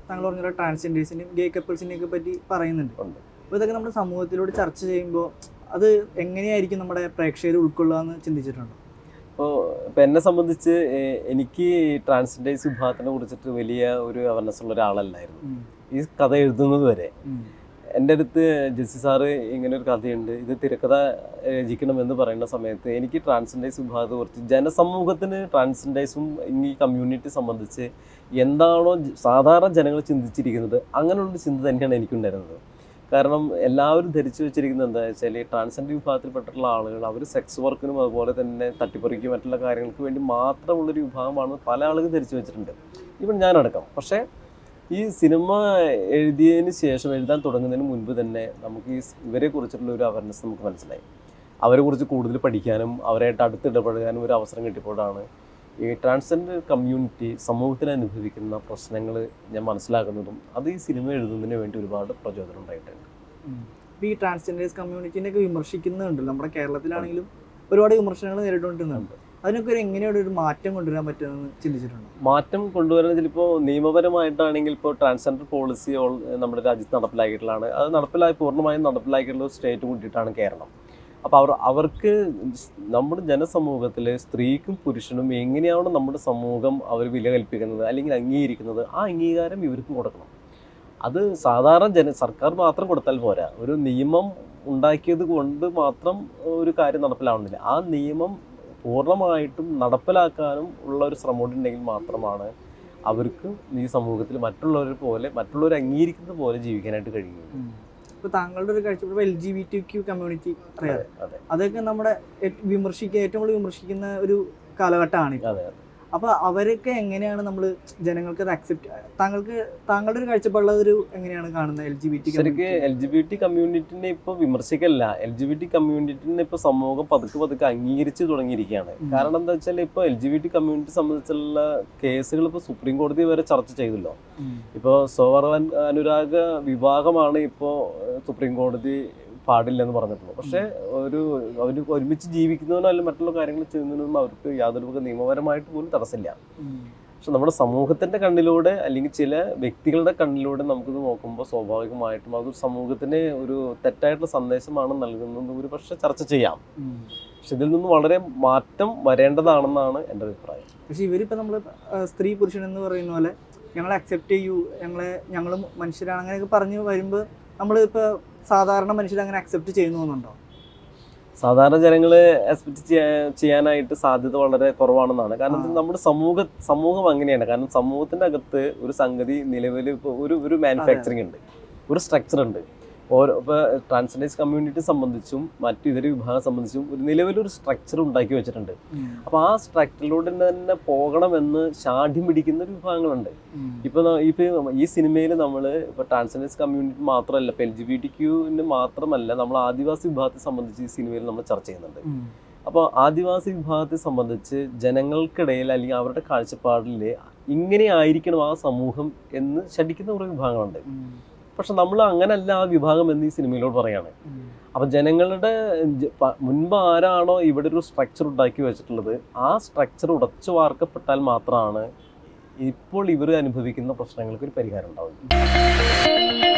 താങ്കൾ പറഞ്ഞ ട്രാൻസ്ജെൻഡേഴ്സിനെയും ഗേ കപ്പിൾസിനെയും ഒക്കെ പറ്റി പറയുന്നുണ്ട് ഉണ്ട്. അപ്പോൾ ഇതൊക്കെ നമ്മുടെ സമൂഹത്തിലൂടെ ചർച്ച ചെയ്യുമ്പോൾ അത് എങ്ങനെയായിരിക്കും നമ്മുടെ പ്രേക്ഷകർ ഉൾക്കൊള്ളുക എന്ന് ചിന്തിച്ചിട്ടുണ്ടോ ഇപ്പോൾ ഇപ്പം എന്നെ സംബന്ധിച്ച് ഏഹ്, എനിക്ക് ട്രാൻസ്ജെൻഡേഴ്സ് വിഭാഗത്തിനെ കുറിച്ചിട്ട് വലിയ ഒരു അവയർനെസ് ഉള്ള ഒരാളല്ലായിരുന്നു ഉം. ഈ കഥ എഴുതുന്നത് വരെ ഉം. എൻ്റെ അടുത്ത് ജെസ്സി സാറ് ഇങ്ങനെ ഒരു കഥയുണ്ട് ഇത് തിരക്കഥ രചിക്കണമെന്ന് പറയുന്ന സമയത്ത് എനിക്ക് ട്രാൻസ്ജെൻഡേഴ്സ് വിഭാഗത്തെ കുറിച്ച് ജനസമൂഹത്തിന് ട്രാൻസ്ജെൻഡേഴ്സും ഈ കമ്മ്യൂണിറ്റി സംബന്ധിച്ച് എന്താണോ ജ- സാധാരണ ജനങ്ങൾ ചിന്തിച്ചിരിക്കുന്നത് അങ്ങനെയുള്ളൊരു ചിന്ത തന്നെയാണ് എനിക്കുണ്ടായിരുന്നത് കാരണം എല്ലാവരും ധരിച്ചു വെച്ചിരിക്കുന്നത് എന്താ വെച്ചാൽ ട്രാൻസ്ജെൻഡർ വിഭാഗത്തിൽപ്പെട്ടിട്ടുള്ള ആളുകൾ അവർ സെക്സ് വർക്കിനും അതുപോലെ തന്നെ തട്ടിപ്പറിക്കും മറ്റുള്ള കാര്യങ്ങൾക്ക് വേണ്ടി മാത്രമുള്ളൊരു വിഭാഗമാണ് പല ആളുകളും ധരിച്ചു വെച്ചിട്ടുണ്ട് ഇവൻ ഞാനടക്കം പക്ഷേ ഈ സിനിമ എഴുതിയതിന് ശേഷം എഴുതാൻ തുടങ്ങുന്നതിന് മുൻപ് തന്നെ നമുക്ക് ഈ സ് ഇവരെ കുറിച്ചിട്ടുള്ള ഒരു അവയർനെസ് നമുക്ക് മനസ്സിലായി അവരെ കുറിച്ച് കൂടുതൽ പഠിക്കാനും അവരായിട്ട് അടുത്ത് ഇടപഴകാനും ഒരു അവസരം കിട്ടിയപ്പോഴാണ് ഈ ട്രാൻസ്ജെൻഡർ കമ്മ്യൂണിറ്റി സമൂഹത്തിൽ അനുഭവിക്കുന്ന പ്രശ്നങ്ങൾ ഞാൻ മനസ്സിലാക്കുന്നതും അത് ഈ സിനിമ എഴുതുന്നതിന് വേണ്ടി ഒരുപാട് പ്രചോദനം ഉണ്ടായിട്ടുണ്ട് ഉം. ഇപ്പൊ ഈ ട്രാൻസ്ജെൻഡേഴ്സ് കമ്മ്യൂണിറ്റിനെ ഒക്കെ വിമർശിക്കുന്നുണ്ടല്ലോ നമ്മുടെ കേരളത്തിലാണെങ്കിലും ഒരുപാട് വിമർശനങ്ങൾ നേരിട്ടുകൊണ്ടിരുന്നുണ്ട് അതിനൊക്കെ ഒരു എങ്ങനെയാണ് ഒരു മാറ്റം കൊണ്ടുവരാൻ പറ്റുമെന്ന് ചിന്തിച്ചിട്ടുണ്ടോ മാറ്റം കൊണ്ടുവരുന്നത് ചിലപ്പോൾ നിയമപരമായിട്ടാണെങ്കിൽ ഇപ്പോൾ ട്രാൻസ്ജെൻഡർ പോളിസി ഓൾ- നമ്മുടെ രാജ്യത്ത് നടപ്പിലാക്കിയിട്ടുള്ളതാണ് അത് നടപ്പിലാക്കി പൂർണ്ണമായും നടപ്പിലാക്കിയിട്ടുള്ള ഒരു സ്റ്റേറ്റ് കൂട്ടിയിട്ടാണ് കേരളം അപ്പോൾ അവർ അവർക്ക് നമ്മുടെ ജനസമൂഹത്തിൽ സ്ത്രീക്കും പുരുഷനും എങ്ങനെയാണ് നമ്മുടെ സമൂഹം അവർ വില കൽപ്പിക്കുന്നത് അല്ലെങ്കിൽ അംഗീകരിക്കുന്നത് ആ അംഗീകാരം ഇവർക്കും കൊടുക്കണം അത് സാധാരണ ജന സർക്കാർ മാത്രം കൊടുത്താൽ പോരാ ഒരു നിയമം ഉണ്ടാക്കിയത് കൊണ്ട് മാത്രം ഒരു കാര്യം നടപ്പിലാവുന്നില്ല ആ നിയമം പൂർണ്ണമായിട്ടും നടപ്പിലാക്കാനും ഉള്ള ഒരു ശ്രമം ഉണ്ടെങ്കിൽ മാത്രമാണ് അവർക്ക് ഈ സമൂഹത്തിൽ മറ്റുള്ളവരെ പോലെ മറ്റുള്ളവർ അംഗീകരിക്കുന്നത് പോലെ ജീവിക്കാനായിട്ട് കഴിയുള്ളൂ ഇപ്പൊ താങ്കളുടെ ഒരു കാഴ്ചപ്പാട് L G B T Q community അറിയാം അതെ അതൊക്കെ നമ്മുടെ ഏറ്റ് വിമർശിക്കുക ഏറ്റവും കൂടുതൽ വിമർശിക്കുന്ന ഒരു കാലഘട്ടമാണ് ഇപ്പൊ. അതെ അപ്പൊ അവരൊക്കെ എങ്ങനെയാണ് നമ്മൾ ജനങ്ങൾക്ക് അത് അക്സെപ്റ്റ് താങ്കൾക്ക് താങ്കളുടെ ഒരു കാഴ്ചപ്പാടുള്ളത് ഒരു എങ്ങനെയാണ് കാണുന്നത് എൽ ജി ബി ടി ശരിക്ക് എൽ ജി ബി ടി കമ്മ്യൂണിറ്റിനെ ഇപ്പൊ വിമർശിക്കല്ല എൽ ജി ബി ടി കമ്മ്യൂണിറ്റിനെ ഇപ്പൊ സമൂഹം പതുക്കെ പതുക്കെ അംഗീകരിച്ച് തുടങ്ങിയിരിക്കുകയാണ് ഉം. കാരണം എന്താ വെച്ചാൽ ഇപ്പൊ L G B T community സംബന്ധിച്ചുള്ള കേസുകൾ ഇപ്പൊ സുപ്രീം കോടതി വരെ ചർച്ച ചെയ്തല്ലോ ഇപ്പോൾ സോവർ അനുരാഗ വിഭാഗമാണ് ഇപ്പോൾ സുപ്രീം കോടതി പാടില്ലെന്ന് പറഞ്ഞിട്ടുള്ളത് പക്ഷേ ഒരു അവർ ഒരുമിച്ച് ജീവിക്കുന്നതിനോ അല്ലെങ്കിൽ മറ്റുള്ള കാര്യങ്ങൾ ചെയ്യുന്നതിനൊന്നും അവർക്ക് യാതൊരു വക നിയമപരമായിട്ട് പോലും തടസ്സമില്ല പക്ഷെ നമ്മുടെ സമൂഹത്തിന്റെ കണ്ണിലൂടെ അല്ലെങ്കിൽ ചില വ്യക്തികളുടെ കണ്ണിലൂടെ നമുക്കിത് നോക്കുമ്പോൾ സ്വാഭാവികമായിട്ടും അത് സമൂഹത്തിന് ഒരു തെറ്റായിട്ടുള്ള സന്ദേശമാണ് നൽകുന്നത് ഒരു പക്ഷെ ചർച്ച ചെയ്യാം പക്ഷെ ഇതിൽ നിന്ന് വളരെ മാറ്റം വരേണ്ടതാണെന്നാണ് എൻ്റെ അഭിപ്രായം പക്ഷെ ഇവരിപ്പോ നമ്മൾ സ്ത്രീ പുരുഷൻ എന്ന് പറയുന്ന പോലെ ഞങ്ങളെ അക്സെപ്റ്റ് ചെയ്യൂ ഞങ്ങളെ ഞങ്ങളും മനുഷ്യരാണ് അങ്ങനെയൊക്കെ പറഞ്ഞു വരുമ്പോൾ നമ്മൾ ഇപ്പൊ സാധാരണ മനുഷ്യർ അങ്ങനെ അക്സെപ്റ്റ് ചെയ്യുന്നു തോന്നുന്നുണ്ടോ സാധാരണ ജനങ്ങൾ എക്സ്പെക്ട് ചെയ്യാനായിട്ട് സാധ്യത വളരെ കുറവാണെന്നാണ് കാരണം ഇത് ആ. നമ്മുടെ സമൂഹ സമൂഹം അങ്ങനെയാണ് കാരണം സമൂഹത്തിന്റെ അകത്ത് ഒരു സംഗതി നിലവിൽ ഇപ്പോൾ ഒരു ഒരു മാനുഫാക്ചറിങ് ഉണ്ട് ഒരു സ്ട്രക്ചർ ഉണ്ട് ഓരോ ഇപ്പോൾ ട്രാൻസ്ജെൻഡേഴ്സ് കമ്മ്യൂണിറ്റി സംബന്ധിച്ചും മറ്റു ഇതര വിഭാഗം സംബന്ധിച്ചും ഒരു നിലവിലൊരു സ്ട്രക്ചർ ഉണ്ടാക്കി വെച്ചിട്ടുണ്ട് അപ്പോൾ ആ സ്ട്രക്ചറിലൂടെ തന്നെ പോകണമെന്ന് ശാഠ്യം പിടിക്കുന്ന ഒരു വിഭാഗങ്ങളുണ്ട് ഇപ്പൊ ന- ഇപ്പൊ ഈ സിനിമയിൽ നമ്മൾ ഇപ്പൊ ട്രാൻസ്ജെൻഡേഴ്സ് കമ്മ്യൂണിറ്റി മാത്രമല്ല ഇപ്പൊ എൽ ജി ബി ടി ക്യൂവിന് മാത്രമല്ല നമ്മൾ ആദിവാസി വിഭാഗത്തെ സംബന്ധിച്ച് ഈ സിനിമയിൽ നമ്മൾ ചർച്ച ചെയ്യുന്നുണ്ട് അപ്പോൾ ആദിവാസി വിഭാഗത്തെ സംബന്ധിച്ച് ജനങ്ങൾക്കിടയിൽ അല്ലെങ്കിൽ അവരുടെ കാഴ്ചപ്പാടിൽ ഇങ്ങനെ ആയിരിക്കണം ആ സമൂഹം എന്ന് ശഠിക്കുന്ന കുറേ വിഭാഗങ്ങളുണ്ട് പക്ഷെ നമ്മൾ അങ്ങനല്ല ആ വിഭാഗം എന്ന് ഈ സിനിമയിലോട് പറയാണ് അപ്പം ജനങ്ങളുടെ ജ- പ- മുൻപ് ആരാണോ ഇവിടെ ഒരു സ്ട്രക്ചർ ഉണ്ടാക്കി വെച്ചിട്ടുള്ളത് ആ സ്ട്രക്ചർ ഉടച്ചു വാർക്കപ്പെട്ടാൽ മാത്രമാണ് ഇപ്പോൾ ഇവർ അനുഭവിക്കുന്ന പ്രശ്നങ്ങൾക്ക് ഒരു പരിഹാരം ഉണ്ടാവുന്നത്